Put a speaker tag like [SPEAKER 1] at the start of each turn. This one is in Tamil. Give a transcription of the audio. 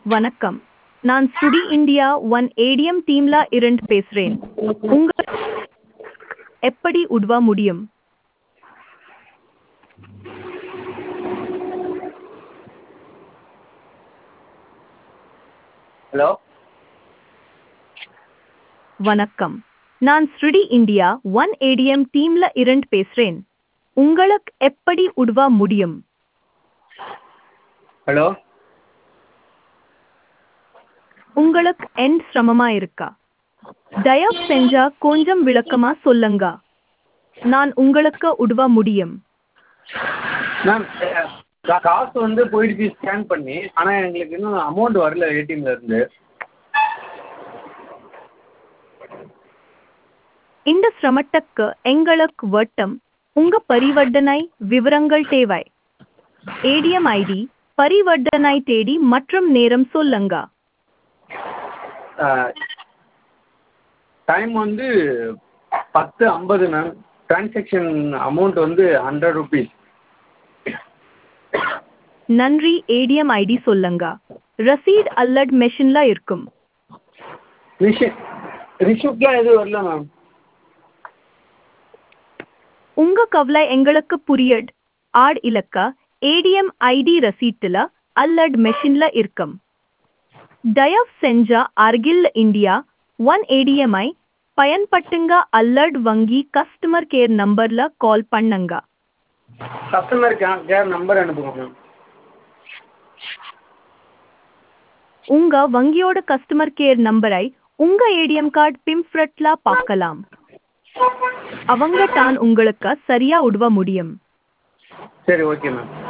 [SPEAKER 1] வணக்கம் நான் ஸ்டுடி இந்தியா ஒன் ஏடிஎம் டீம்ல இருந்து பேசுறேன் உங்க எப்படி உதவ முடியும்
[SPEAKER 2] ஹலோ
[SPEAKER 1] வணக்கம் நான் ஸ்டுடி இந்தியா ஒன் ஏடிஎம் டீம்ல இருந்து பேசுறேன் உங்களுக்கு எப்படி உதவ முடியும்
[SPEAKER 2] ஹலோ
[SPEAKER 1] உங்களுக்கு என் சிரமமா இருக்கா தயவு செஞ்சா கொஞ்சம் விளக்கமா சொல்லுங்க நான் உங்களுக்கு உதவ முடியும்
[SPEAKER 2] மேம் கா- காசு வந்து போயிடுச்சு ஸ்கேன் பண்ணி ஆனால் எங்களுக்கு இன்னும் அமௌண்ட் வரல ஏடிஎம்ல இருந்து
[SPEAKER 1] இந்த சிரமத்துக்கு எங்களுக்கு வட்டம் உங்க பரிவர்த்தனை விவரங்கள் தேவை ஏடிஎம் ஐடி பரிவர்த்தனை தேதி மற்றும் நேரம் சொல்லுங்க
[SPEAKER 2] டைம் வந்து பத்து ஐம்பது மேம் டிரான்சாக்ஷன் அமௌண்ட் வந்து ஹண்ட்ரட் ருபீஸ்
[SPEAKER 1] நன்றி ஏடிஎம் ஐடி சொல்லுங்க ரசீட் அல்லட் மெஷின்ல இருக்கும்
[SPEAKER 2] ரிஷி ரிஷிப்லாம் எதுவும் வரல மேம்
[SPEAKER 1] உங்க கவலை எங்களுக்கு புரியட் ஆட் இலக்க ஏடிஎம் ஐடி ரசீட்டுல அல்லட் மெஷின்ல இருக்கும் தயவு செஞ்சா அர்கில் இந்தியா ஒன் ஏடிஎம்ஐ பயன்பட்டுங்க அல்லட் வங்கி கஸ்டமர் கேர் நம்பர்ல கால் பண்ணுங்க
[SPEAKER 2] கஸ்டமர் கே கேர் நம்பர் அனுப்புங்க மேம்
[SPEAKER 1] உங்க வங்கியோட கஸ்டமர் கேர் நம்பரை உங்க ஏடிஎம் கார்டு பிம்ஃப்ரட்ல பார்க்கலாம் அவங்க தான் உங்களுக்கு சரியா உதவ முடியும்
[SPEAKER 2] சரி ஓகே மேம்